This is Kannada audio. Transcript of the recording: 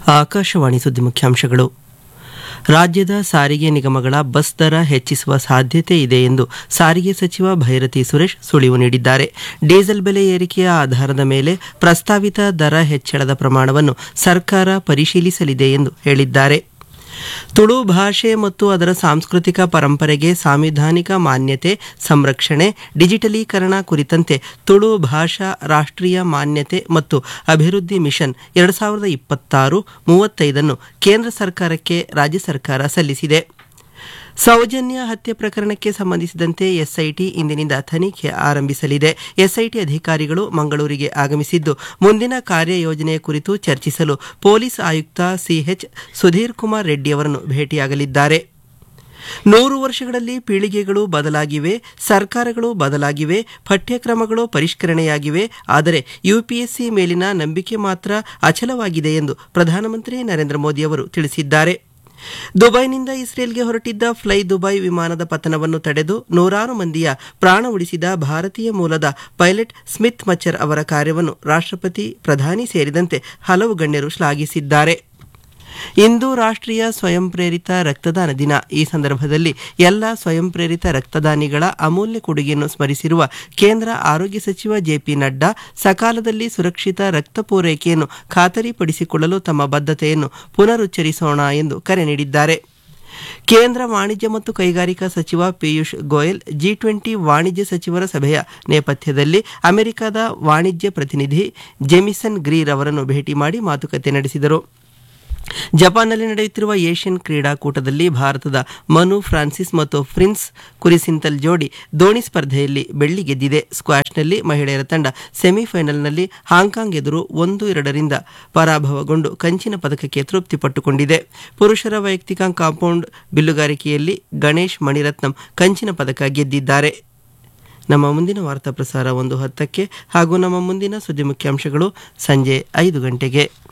ಆಕಾಶವಾಣಿ ಸುದ್ದಿ ಮುಖ್ಯಾಂಶಗಳು ರಾಜ್ಯದ ಸಾರಿಗೆ ನಿಗಮಗಳ ಬಸ್ ದರ ಹೆಚ್ಚಿಸುವ ಸಾಧ್ಯತೆ ಇದೆ ಎಂದು ಸಾರಿಗೆ ಸಚಿವ ಭೈರತಿ ಸುರೇಶ್ ಸುಳಿವು ನೀಡಿದ್ದಾರೆ ಡೀಸೆಲ್ ಬೆಲೆ ಏರಿಕೆಯ ಆಧಾರದ ಮೇಲೆ ಪ್ರಸ್ತಾವಿತ ದರ ಹೆಚ್ಚಳದ ಪ್ರಮಾಣವನ್ನು ಸರ್ಕಾರ ಪರಿಶೀಲಿಸಲಿದೆ ಎಂದು ಹೇಳಿದ್ದಾರೆ ತುಳು ಭಾಷೆ ಮತ್ತು ಅದರ ಸಾಂಸ್ಕೃತಿಕ ಪರಂಪರೆಗೆ ಸಾಂವಿಧಾನಿಕ ಮಾನ್ಯತೆ ಸಂರಕ್ಷಣೆ ಡಿಜಿಟಲೀಕರಣ ಕುರಿತಂತೆ ತುಳು ಭಾಷಾ ರಾಷ್ಟ್ರೀಯ ಮಾನ್ಯತೆ ಮತ್ತು ಅಭಿವೃದ್ಧಿ ಮಿಷನ್ ಎರಡು ಸಾವಿರದ ಇಪ್ಪತ್ತಾರು ಮೂವತ್ತೈದನ್ನು ಕೇಂದ್ರ ಸರ್ಕಾರಕ್ಕೆ ರಾಜ್ಯ ಸರ್ಕಾರ ಸಲ್ಲಿಸಿದೆ ಸೌಜನ್ಯ ಹತ್ಯೆ ಪ್ರಕರಣಕ್ಕೆ ಸಂಬಂಧಿಸಿದಂತೆ ಎಸ್ಐಟಿ ಇಂದಿನಿಂದ ತನಿಖೆ ಆರಂಭಿಸಲಿದೆ ಎಸ್ಐಟಿ ಅಧಿಕಾರಿಗಳು ಮಂಗಳೂರಿಗೆ ಆಗಮಿಸಿದ್ದು ಮುಂದಿನ ಕಾರ್ಯಯೋಜನೆಯ ಕುರಿತು ಚರ್ಚಿಸಲು ಪೊಲೀಸ್ ಆಯುಕ್ತ ಸಿಎಚ್ ಸುಧೀರ್ ಕುಮಾರ್ ರೆಡ್ಡಿ ಅವರನ್ನು ಭೇಟಿಯಾಗಲಿದ್ದಾರೆ ನೂರು ವರ್ಷಗಳಲ್ಲಿ ಪೀಳಿಗೆಗಳು ಬದಲಾಗಿವೆ ಸರ್ಕಾರಗಳು ಬದಲಾಗಿವೆ ಪಠ್ಯಕ್ರಮಗಳು ಪರಿಷ್ಕರಣೆಯಾಗಿವೆ ಆದರೆ ಯುಪಿಎಸ್ಸಿ ಮೇಲಿನ ನಂಬಿಕೆ ಮಾತ್ರ ಅಚಲವಾಗಿದೆ ಎಂದು ಪ್ರಧಾನಮಂತ್ರಿ ನರೇಂದ್ರ ಮೋದಿ ಅವರು ತಿಳಿಸಿದ್ದಾರೆ ದುಬೈನಿಂದ ಇಸ್ರೇಲ್ಗೆ ಹೊರಟಿದ್ದ ಫ್ಲೈ ದುಬೈ ವಿಮಾನದ ಪತನವನ್ನು ತಡೆದು ನೂರಾರು ಮಂದಿಯ ಪ್ರಾಣ ಉಳಿಸಿದ ಭಾರತೀಯ ಮೂಲದ ಪೈಲಟ್ ಸ್ಮಿತ್ ಮಚ್ಚರ್ ಅವರ ಕಾರ್ಯವನ್ನು ರಾಷ್ಟ್ರಪತಿ ಪ್ರಧಾನಿ ಸೇರಿದಂತೆ ಹಲವು ಗಣ್ಯರು ಶ್ಲಾಘಿಸಿದ್ದಾರೆ ಇಂದು ರಾಷ್ಟ್ರೀಯ ಸ್ವಯಂ ಪ್ರೇರಿತ ರಕ್ತದಾನ ದಿನ ಈ ಸಂದರ್ಭದಲ್ಲಿ ಎಲ್ಲ ಸ್ವಯಂ ಪ್ರೇರಿತ ರಕ್ತದಾನಿಗಳ ಅಮೂಲ್ಯ ಕೊಡುಗೆಯನ್ನು ಸ್ಮರಿಸಿರುವ ಕೇಂದ್ರ ಆರೋಗ್ಯ ಸಚಿವ ಜೆಪಿ ನಡ್ಡಾ ಸಕಾಲದಲ್ಲಿ ಸುರಕ್ಷಿತ ರಕ್ತ ಪೂರೈಕೆಯನ್ನು ಖಾತರಿಪಡಿಸಿಕೊಳ್ಳಲು ತಮ್ಮ ಬದ್ಧತೆಯನ್ನು ಪುನರುಚ್ಚರಿಸೋಣ ಎಂದು ಕರೆ ನೀಡಿದ್ದಾರೆ ಕೇಂದ್ರ ವಾಣಿಜ್ಯ ಮತ್ತು ಕೈಗಾರಿಕಾ ಸಚಿವ ಪಿಯೂಷ್ ಗೋಯಲ್ ಜಿ ಟ್ವೆಂಟಿ ವಾಣಿಜ್ಯ ಸಚಿವರ ಸಭೆಯ ನೇಪಥ್ಯದಲ್ಲಿ ಅಮೆರಿಕದ ವಾಣಿಜ್ಯ ಪ್ರತಿನಿಧಿ ಜೆಮಿಸನ್ ಗ್ರೀರ್ ಅವರನ್ನು ಭೇಟಿ ಮಾಡಿ ಮಾತುಕತೆ ನಡೆಸಿದರು ಜಪಾನ್ನಲ್ಲಿ ನಡೆಯುತ್ತಿರುವ ಏಷ್ಯನ್ ಕ್ರೀಡಾಕೂಟದಲ್ಲಿ ಭಾರತದ ಮನು ಫ್ರಾನ್ಸಿಸ್ ಮತ್ತು ಪ್ರಿನ್ಸ್ ಕುರಿಸಿಂತಲ್ ಜೋಡಿ ದೋಣಿ ಸ್ಪರ್ಧೆಯಲ್ಲಿ ಬೆಳ್ಳಿ ಗೆದ್ದಿದೆ ಸ್ಕ್ವಾಷ್ನಲ್ಲಿ ಮಹಿಳೆಯರ ತಂಡ ಸೆಮಿಫೈನಲ್ನಲ್ಲಿ ಹಾಂಕಾಂಗ್ ಎದುರು ಒಂದು ಎರಡರಿಂದ ಪರಾಭವಗೊಂಡು ಕಂಚಿನ ಪದಕಕ್ಕೆ ತೃಪ್ತಿಪಟ್ಟುಕೊಂಡಿದೆ ಪುರುಷರ ವೈಯಕ್ತಿಕ ಕಾಂಪೌಂಡ್ ಬಿಲ್ಲುಗಾರಿಕೆಯಲ್ಲಿ ಗಣೇಶ್ ಮಣಿರತ್ನಂ ಕಂಚಿನ ಪದಕ ಗೆದ್ದಿದ್ದಾರೆ ನಮ್ಮ ಮುಂದಿನ ವಾರ್ತಾ ಪ್ರಸಾರ ಒಂದು ಹತ್ತಕ್ಕೆ ಹಾಗೂ ನಮ್ಮ ಮುಂದಿನ ಸುದ್ದಿ ಮುಖ್ಯಾಂಶಗಳು ಸಂಜೆ ಐದು ಗಂಟೆಗೆ